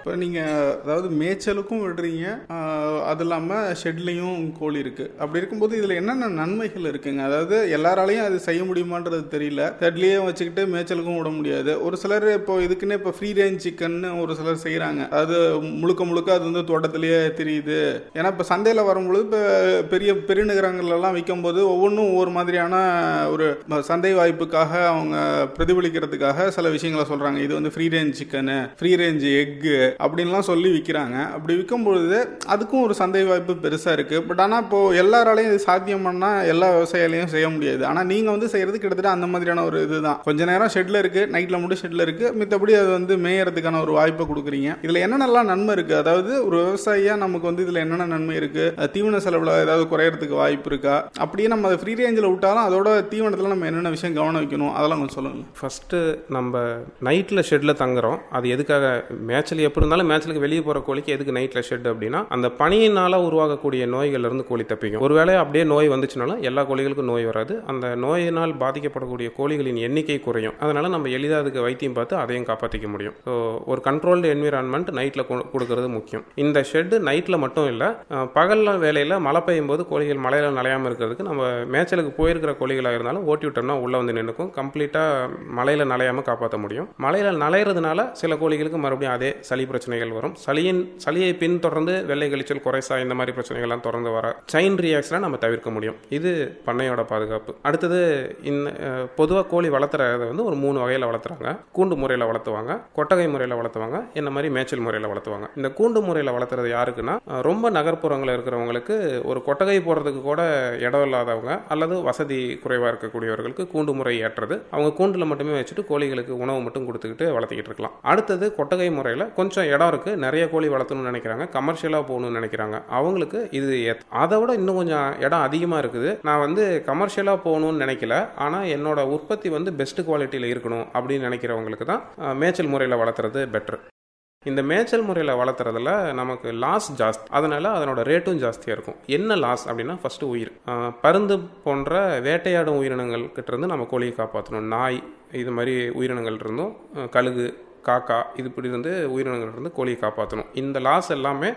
இப்போ நீங்கள் அதாவது மேய்ச்சலுக்கும் விடுறீங்க ஆஹ் அது இல்லாமல் ஷெட்லேயும் கோழி இருக்குது அப்படி இருக்கும்போது இதில் என்னென்ன நன்மைகள் இருக்குங்க அதாவது எல்லாராலையும் அது செய்ய முடியுமான்றது தெரியல ஷெட்லேயே வச்சுக்கிட்டு மேய்ச்சலுக்கும் விட முடியாது ஒரு சிலர் இப்போ இதுக்குன்னு இப்போ ஃப்ரீ ரேஞ்ச் சிக்கன்னு ஒரு சிலர் செய்கிறாங்க அது முழுக்க முழுக்க அது வந்து தோட்டத்திலேயே தெரியுது ஏன்னா இப்போ சந்தையில் வரும்பொழுது இப்போ பெரிய பெருநகரங்கள்லாம் விற்கும்போது ஒவ்வொன்றும் ஒவ்வொரு மாதிரியான ஒரு சந்தை வாய்ப்புக்காக அவங்க பிரதிபலிக்கிறதுக்காக சில விஷயங்களை சொல்கிறாங்க இது வந்து ஃப்ரீ ரேஞ்ச் சிக்கனு ஃப்ரீ ரேஞ்ச் எக்கு அப்படின்லாம் சொல்லி விற்கிறாங்க அப்படி விற்கும்பொழுது அதுக்கும் ஒரு சந்தை வாய்ப்பு பெருசாக இருக்குது பட் ஆனால் இப்போது எல்லாராலையும் இது சாத்தியம் பண்ணால் எல்லா விவசாயிகளையும் செய்ய முடியாது ஆனால் நீங்கள் வந்து செய்கிறது கிட்டத்தட்ட அந்த மாதிரியான ஒரு இதுதான் கொஞ்ச நேரம் ஷெட்டில் இருக்குது நைட்டில் மட்டும் ஷெட்டில் இருக்குது மித்தபடி அது வந்து மேயறதுக்கான ஒரு வாய்ப்பை கொடுக்குறீங்க இதில் என்னென்னலாம் நன்மை இருக்குது அதாவது ஒரு விவசாயியாக நமக்கு வந்து இதில் என்னென்ன நன்மை இருக்குது தீவன செலவில் ஏதாவது குறையறதுக்கு வாய்ப்பு இருக்கா அப்படியே நம்ம அதை ஃப்ரீ ரேஞ்சில் விட்டாலும் அதோட தீவனத்தில் நம்ம என்னென்ன விஷயம் கவனம் வைக்கணும் அதெல்லாம் கொஞ்சம் சொல்லுங்கள் ஃபஸ்ட்டு நம்ம நைட்டில் ஷெட்டில் தங்குறோம் அது எதுக்காக மேட்ச்சில் எப்படி இருந்தாலும் மேட்ச்லுக்கு வெளியே போகிற கோழிக்கு எதுக்கு நைட்டில் ஷெட் அப்படின்னா அந்த பனியினால் உருவாகக்கூடிய நோய்கள்லேருந்து கோழி தப்பிக்கும் ஒருவேளை அப்படியே நோய் வந்துச்சுனாலும் எல்லா கோழிகளுக்கும் நோய் வராது அந்த நோயினால் பாதிக்கப்படக்கூடிய கோழிகளின் எண்ணிக்கை குறையும் அதனால் நம்ம எளிதாக அதுக்கு வைத்தியம் பார்த்து அதையும் காப்பாற்றிக்க முடியும் ஸோ ஒரு கண்ட்ரோல்டு என்விரான்மெண்ட் நைட்டில் கொடுக்கறது முக்கியம் இந்த ஷெட்டு நைட்டில் மட்டும் இல்லை பகலில் வேலையில் மழை பெய்யும் போது கோழிகள் மழையில் நனையாமல் இருக்கிறதுக்கு நம்ம மேய்ச்சலுக்கு போயிருக்கிற கோழிகளாக இருந்தாலும் ஓட்டி விட்டோம்னா உள்ளே வந்து நின்றுக்கும் கம்ப்ளீட்டாக மழையில் நனையாமல் காப்பாற்ற முடியும் மழையில் நனையிறதுனால சில கோழிகளுக்கு மறுபடியும் அதே சளி பிரச்சனைகள் வரும் சளியின் சளியை பின் தொடர்ந்து வெள்ளை கழிச்சல் குறைசா இந்த மாதிரி பிரச்சனைகள்லாம் தொடர்ந்து வர செயின் ரியாக்ஷனை நம்ம தவிர்க்க முடியும் இது பண்ணையோட பாதுகாப்பு அடுத்தது இந்த பொதுவாக கோழி வளர்த்துறத வந்து ஒரு மூணு வகையில் வளர்த்துறாங்க கூண்டு முறையில் வளர்த்துவாங்க கொட்டகை முறையில் வளர்த்துவாங்க இந்த மாதிரி மேய்ச்சல் முறையில் வளர்த்துவாங்க இந்த கூண்டு முறையில் வளர்த்துறது யாருக்குன்னா அஹ், ரொம்ப நகர்ப்புறங்களில் இருக்கிறவங்களுக்கு ஒரு கொட்டகை போடுறதுக்கு கூட இடம் இல்லாதவங்க அல்லது வசதி குறைவாக இருக்கக்கூடியவர்களுக்கு கூண்டு முறை ஏற்றது அவங்க கூண்டில் மட்டுமே வச்சுட்டு கோழிகளுக்கு உணவு மட்டும் கொடுத்துக்கிட்டு வளர்த்திக்கிட்டு இருக்கலாம் அடுத்தது கொட்டகை முறையில் கொஞ்சம் இடம் இருக்கு நிறைய கோழி வளர்த்தணும்னு நினைக்கிறாங்க கமர்ஷியலாக போகணும்னு நினைக்கிறாங்க அவங்களுக்கு இது ஏத்- அதை விட இன்னும் கொஞ்சம் இடம் அதிகமாக இருக்குது நான் வந்து கமர்ஷியலாக போகணும்னு நினைக்கல ஆனால் என்னோட உற்பத்தி வந்து பெஸ்ட் குவாலிட்டியில் இருக்கணும் அப்படின்னு நினைக்கிறவங்களுக்கு தான் அஹ், மேய்ச்சல் முறையில் வளர்த்துறது பெட்டர் இந்த மேய்ச்சல் முறையில் வளர்த்துறதுல நமக்கு லாஸ் ஜாஸ்தி அதனால அதனோட ரேட்டும் ஜாஸ்தியாக இருக்கும் என்ன லாஸ் அப்படின்னா ஃபர்ஸ்ட் உயிர் அஹ், பருந்து போன்ற வேட்டையாடும் உயிரினங்கள் கிட்ட இருந்து நம்ம கோழியை காப்பாற்றணும் நாய் இது மாதிரி உயிரினங்கள் இருந்தும் அஹ், கழுகு காக்கா இது இப்படி இருந்து உயிரினங்கள் இருந்து கோழியை காப்பாற்றணும் இந்த லாஸ் எல்லாமே